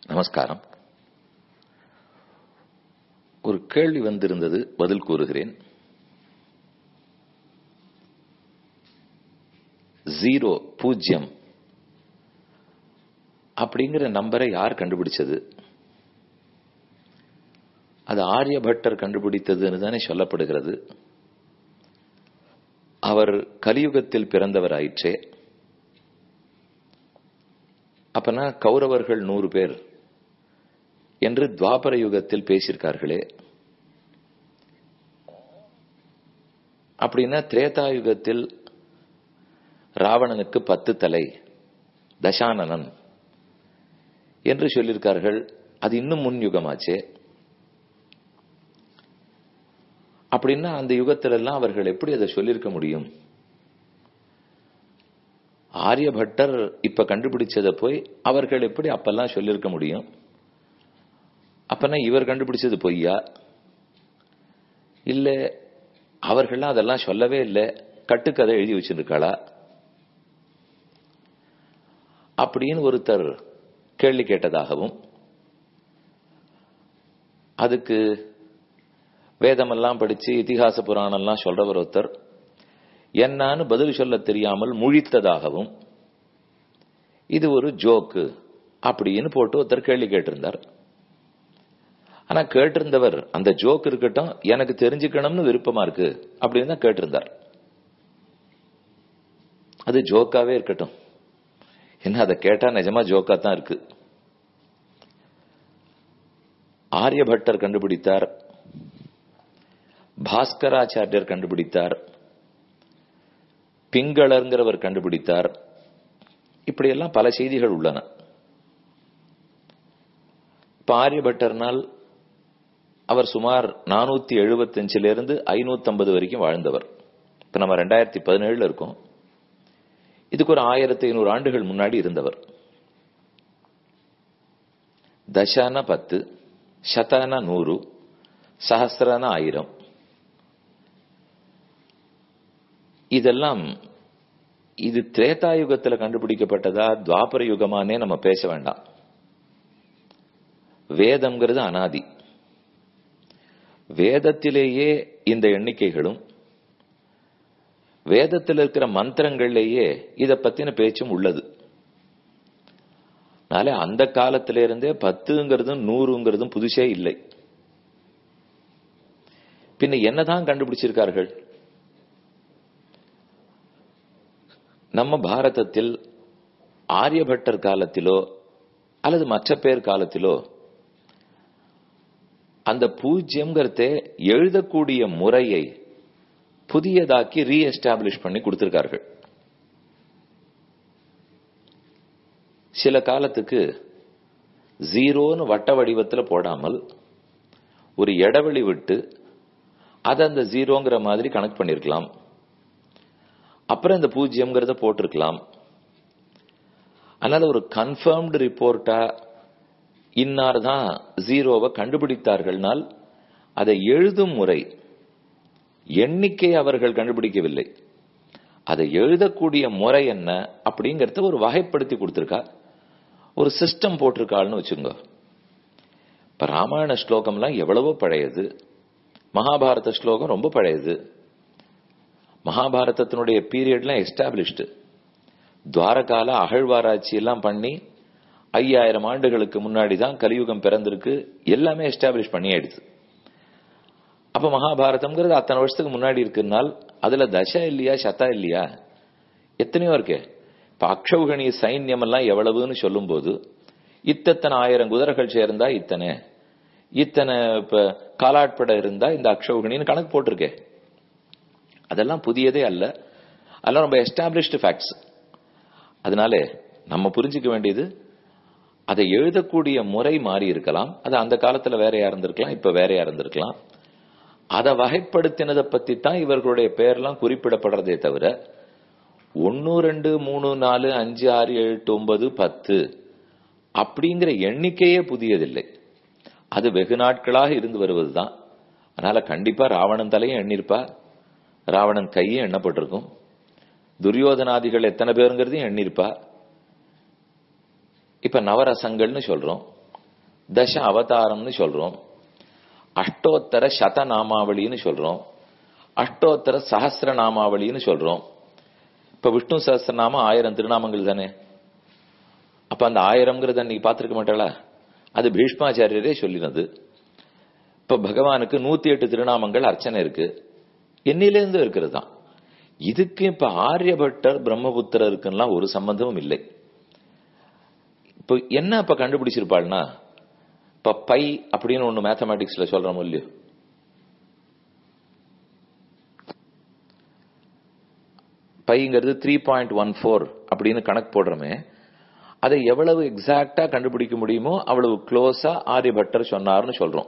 நமஸ்காரம் ஒரு கேள்வி வந்திருந்தது பதில் கூறுகிறேன் ஜீரோ பூஜ்யம் அப்படிங்கிற நம்பரை யார் கண்டுபிடிச்சது அது ஆரியபட்டர் கண்டுபிடித்ததுன்னு தானே சொல்லப்படுகிறது அவர் கலியுகத்தில் பிறந்தவர் ஆயிற்றே அப்பனா கௌரவர்கள் நூறு பேர் என்று துவாபர யுகத்தில் பேசியிருக்கார்களே அப்படின்னா திரேதா யுகத்தில் ராவணனுக்கு பத்து தலை தசானனன் என்று சொல்லியிருக்கார்கள் அது இன்னும் முன் யுகமாச்சே அப்படின்னா அந்த யுகத்திலெல்லாம் அவர்கள் எப்படி அதை சொல்லியிருக்க முடியும் ஆரியபட்டர் இப்ப கண்டுபிடிச்சதை போய் அவர்கள் எப்படி அப்பெல்லாம் சொல்லியிருக்க முடியும் அப்பனா இவர் கண்டுபிடிச்சது பொய்யா இல்ல அவர்கள்லாம் அதெல்லாம் சொல்லவே இல்லை கட்டுக்கதை எழுதி வச்சிருக்காளா அப்படின்னு ஒருத்தர் கேள்வி கேட்டதாகவும் அதுக்கு வேதமெல்லாம் படிச்சு இதிகாச புராணம்லாம் சொல்றவர் ஒருத்தர் என்னான்னு பதில் சொல்ல தெரியாமல் முழித்ததாகவும் இது ஒரு ஜோக்கு அப்படின்னு போட்டு ஒருத்தர் கேள்வி கேட்டிருந்தார் ஆனா கேட்டிருந்தவர் அந்த ஜோக் இருக்கட்டும் எனக்கு தெரிஞ்சுக்கணும்னு விருப்பமா இருக்கு அப்படின்னு தான் கேட்டிருந்தார் அது ஜோக்காவே இருக்கட்டும் என்ன அதை கேட்டா நிஜமா ஜோக்கா தான் இருக்கு ஆரியபட்டர் கண்டுபிடித்தார் பாஸ்கராச்சாரியர் கண்டுபிடித்தார் பிங்களர்ங்கிறவர் கண்டுபிடித்தார் இப்படியெல்லாம் பல செய்திகள் உள்ளன இப்ப ஆரியபட்டர்னால் அவர் சுமார் நானூத்தி எழுபத்தஞ்சுல இருந்து ஐநூத்தி ஐம்பது வரைக்கும் வாழ்ந்தவர் இப்ப நம்ம ரெண்டாயிரத்தி பதினேழுல இருக்கோம் இதுக்கு ஒரு ஆயிரத்தி ஐநூறு ஆண்டுகள் முன்னாடி இருந்தவர் தசான பத்து சதான நூறு சஹசிரான ஆயிரம் இதெல்லாம் இது திரேதா யுகத்துல கண்டுபிடிக்கப்பட்டதா துவாபர யுகமானே நம்ம பேச வேண்டாம் வேதம்ங்கிறது அனாதி வேதத்திலேயே இந்த எண்ணிக்கைகளும் வேதத்தில் இருக்கிற மந்திரங்கள்லேயே இத பத்தின பேச்சும் உள்ளது அதனால அந்த காலத்திலிருந்தே பத்துங்கிறதும் நூறுங்கிறதும் புதுசே இல்லை பின்ன என்னதான் கண்டுபிடிச்சிருக்கார்கள் நம்ம பாரதத்தில் ஆரியபட்டர் காலத்திலோ அல்லது மற்ற பேர் காலத்திலோ அந்த பூஜ்யம்ங்கிறத எழுதக்கூடிய முறையை புதியதாக்கி ரீஎஸ்டாப்ளிஷ் பண்ணி கொடுத்திருக்கார்கள் சில காலத்துக்கு ஜீரோன்னு வட்ட வடிவத்தில் போடாமல் ஒரு இடைவெளி விட்டு அதை அந்த ஜீரோங்கிற மாதிரி கனெக்ட் பண்ணிருக்கலாம் அப்புறம் இந்த பூஜ்யம்ங்கிறத போட்டிருக்கலாம் அதனால ஒரு கன்ஃபர்ம்டு ரிப்போர்ட்டா இன்னார் தான் ஜீரோவை கண்டுபிடித்தார்கள்னால் அதை எழுதும் முறை எண்ணிக்கை அவர்கள் கண்டுபிடிக்கவில்லை அதை எழுதக்கூடிய முறை என்ன அப்படிங்கறத ஒரு வகைப்படுத்தி கொடுத்திருக்கா ஒரு சிஸ்டம் போட்டிருக்காள்னு வச்சுங்க இப்ப ராமாயண ஸ்லோகம்லாம் எவ்வளவோ பழையது மகாபாரத ஸ்லோகம் ரொம்ப பழையது மகாபாரதத்தினுடைய பீரியட்லாம் எஸ்டாப்ளிஷ்டு துவாரகால அகழ்வாராய்ச்சி எல்லாம் பண்ணி ஐயாயிரம் ஆண்டுகளுக்கு முன்னாடி தான் கலியுகம் பிறந்திருக்கு எல்லாமே எஸ்டாப்ளிஷ் பண்ணியாயிடுது அப்ப மகாபாரதம்ங்கிறது அத்தனை வருஷத்துக்கு முன்னாடி இருக்குனால் அதுல தசை இல்லையா சத்தா இல்லையா எத்தனையோ இருக்கு இப்ப அக்ஷௌகணி சைன்யம் எல்லாம் எவ்வளவுன்னு சொல்லும் போது இத்தனை ஆயிரம் குதிரைகள் சேர்ந்தா இத்தனை இத்தனை இப்ப காலாட்பட இருந்தா இந்த அக்ஷௌகணின்னு கணக்கு போட்டிருக்கேன் அதெல்லாம் புதியதே அல்ல அதெல்லாம் ரொம்ப எஸ்டாப்ளிஷ்டு ஃபேக்ட்ஸ் அதனால நம்ம புரிஞ்சுக்க வேண்டியது அதை எழுதக்கூடிய முறை மாறி இருக்கலாம் அது அந்த காலத்துல வேறையா இருந்திருக்கலாம் இப்ப வேறையா இருந்திருக்கலாம் அதை வகைப்படுத்தினதை பத்தி தான் இவர்களுடைய பெயர்லாம் குறிப்பிடப்படுறதே தவிர ஒன்னு ரெண்டு மூணு நாலு அஞ்சு ஆறு ஏழு எட்டு ஒன்பது பத்து அப்படிங்கிற எண்ணிக்கையே புதியதில்லை அது வெகு நாட்களாக இருந்து வருவதுதான் அதனால கண்டிப்பா ராவணன் தலையும் எண்ணிருப்பா ராவணன் கையும் எண்ணப்பட்டிருக்கும் துரியோதனாதிகள் எத்தனை பேருங்கிறதையும் எண்ணிருப்பா இப்ப நவரசங்கள்னு சொல்றோம் தச அவதாரம்னு சொல்றோம் அஷ்டோத்தர சத நாமாவளின்னு சொல்றோம் அஷ்டோத்தர சஹசிர நாமாவளின்னு சொல்றோம் இப்ப விஷ்ணு சஹசிரநாமம் ஆயிரம் திருநாமங்கள் தானே அப்ப அந்த ஆயிரம்ங்கிறத நீ பார்த்திருக்க மாட்டாளா அது பீஷ்மாச்சாரியரே சொல்லினது இப்ப பகவானுக்கு நூத்தி எட்டு திருநாமங்கள் அர்ச்சனை இருக்கு என்னிலிருந்து இருக்கிறது தான் இதுக்கு இப்ப ஆரியபட்டர் பிரம்மபுத்திரருக்குலாம் ஒரு சம்பந்தமும் இல்லை இப்ப என்ன இப்ப கண்டுபிடிச்சிருப்பாள்னா இப்ப பை அப்படின்னு ஒண்ணு மேத்தமேட்டிக்ஸ்ல சொல்றோம் இல்லையோ பைங்கிறது த்ரீ பாயிண்ட் ஒன் ஃபோர் அப்படின்னு கணக்கு போடுறோமே அதை எவ்வளவு எக்ஸாக்டா கண்டுபிடிக்க முடியுமோ அவ்வளவு க்ளோஸா ஆரியபட்டர் சொன்னார்னு சொல்றோம்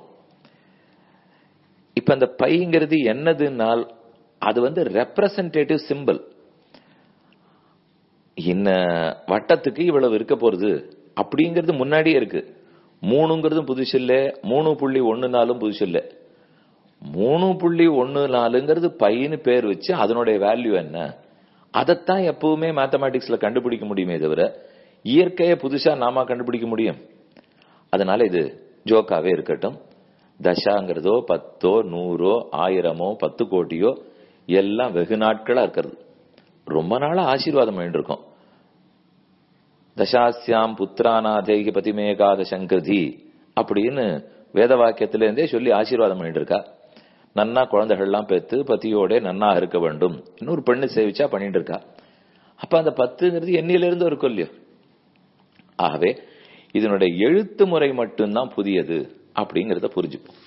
இப்ப அந்த பைங்கிறது என்னதுன்னால் அது வந்து ரெப்ரசன்டேட்டிவ் சிம்பிள் இன்ன வட்டத்துக்கு இவ்வளவு இருக்க போறது அப்படிங்கிறது முன்னாடியே இருக்கு மூணுங்கிறதும் புதுசு இல்ல மூணு புள்ளி ஒன்னு நாலும் புதுசு இல்ல மூணு புள்ளி ஒன்னு நாலுங்கிறது பையனு பேர் வச்சு அதனுடைய வேல்யூ என்ன அதைத்தான் எப்பவுமே மேத்தமேட்டிக்ஸ்ல கண்டுபிடிக்க முடியுமே தவிர இயற்கையை புதுசா நாம கண்டுபிடிக்க முடியும் அதனால இது ஜோக்காவே இருக்கட்டும் தசாங்கிறதோ பத்தோ நூறோ ஆயிரமோ பத்து கோட்டியோ எல்லாம் வெகு நாட்களா இருக்கிறது ரொம்ப நாளா ஆசீர்வாதம் பண்ணிருக்கோம் தசாஸ்யாம் புத்திராநாதேகி பதிமேகாத சங்கதி அப்படின்னு வேத வாக்கியத்திலேருந்தே சொல்லி ஆசீர்வாதம் பண்ணிட்டு இருக்கா நன்னா குழந்தைகள்லாம் பெத்து பத்தியோட நன்னா இருக்க வேண்டும் இன்னொரு பெண்ணு சேவிச்சா பண்ணிட்டு இருக்கா அப்ப அந்த பத்துங்கிறது எண்ணிலிருந்து இருக்கும் இல்லையோ ஆகவே இதனுடைய எழுத்து முறை மட்டும்தான் புதியது அப்படிங்கறத புரிஞ்சுப்போம்